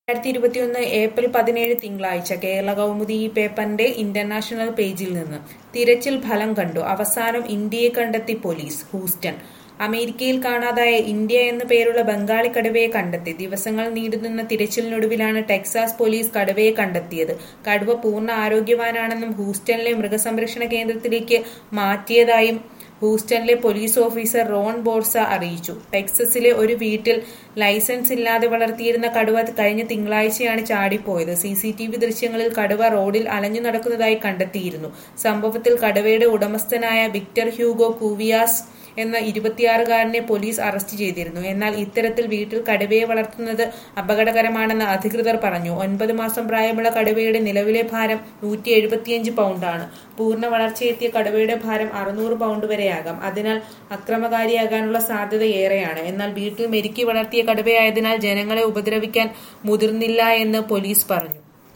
രണ്ടായിരത്തി ഇരുപത്തിയൊന്ന് ഏപ്രിൽ പതിനേഴ് തിങ്കളാഴ്ച കേരള കൗമുദി ഈ പേപ്പറിന്റെ ഇന്റർനാഷണൽ പേജിൽ നിന്ന് തിരച്ചിൽ ഫലം കണ്ടു അവസാനം ഇന്ത്യയെ കണ്ടെത്തി പോലീസ് ഹൂസ്റ്റൺ അമേരിക്കയിൽ കാണാതായ ഇന്ത്യ എന്ന പേരുള്ള ബംഗാളി കടുവയെ കണ്ടെത്തി ദിവസങ്ങൾ നീണ്ടുനിന്ന തിരച്ചിലിനൊടുവിലാണ് ടെക്സാസ് പോലീസ് കടുവയെ കണ്ടെത്തിയത് കടുവ പൂർണ്ണ ആരോഗ്യവാനാണെന്നും ഹൂസ്റ്റണിലെ മൃഗസംരക്ഷണ കേന്ദ്രത്തിലേക്ക് മാറ്റിയതായും ഹൂസ്റ്റണിലെ പോലീസ് ഓഫീസർ റോൺ ബോർസ അറിയിച്ചു ടെക്സസിലെ ഒരു വീട്ടിൽ ലൈസൻസ് ഇല്ലാതെ വളർത്തിയിരുന്ന കടുവ കഴിഞ്ഞ തിങ്കളാഴ്ചയാണ് ചാടിപ്പോയത് സി സി ടി വി ദൃശ്യങ്ങളിൽ കടുവ റോഡിൽ അലഞ്ഞു നടക്കുന്നതായി കണ്ടെത്തിയിരുന്നു സംഭവത്തിൽ കടുവയുടെ ഉടമസ്ഥനായ വിക്ടർ ഹ്യൂഗോ കൂവിയാസ് എന്ന ഇരുപത്തിയാറുകാരനെ പോലീസ് അറസ്റ്റ് ചെയ്തിരുന്നു എന്നാൽ ഇത്തരത്തിൽ വീട്ടിൽ കടുവയെ വളർത്തുന്നത് അപകടകരമാണെന്ന് അധികൃതർ പറഞ്ഞു ഒൻപത് മാസം പ്രായമുള്ള കടുവയുടെ നിലവിലെ ഭാരം നൂറ്റി എഴുപത്തിയഞ്ച് പൗണ്ടാണ് പൂർണ്ണ വളർച്ചയെത്തിയ കടുവയുടെ ഭാരം അറുന്നൂറ് പൗണ്ട് വരെയാകാം അതിനാൽ അക്രമകാരിയാകാനുള്ള സാധ്യത ഏറെയാണ് എന്നാൽ വീട്ടിൽ മെരുക്കി വളർത്തിയ കടുവയായതിനാൽ ജനങ്ങളെ ഉപദ്രവിക്കാൻ മുതിർന്നില്ല എന്ന് പോലീസ് പറഞ്ഞു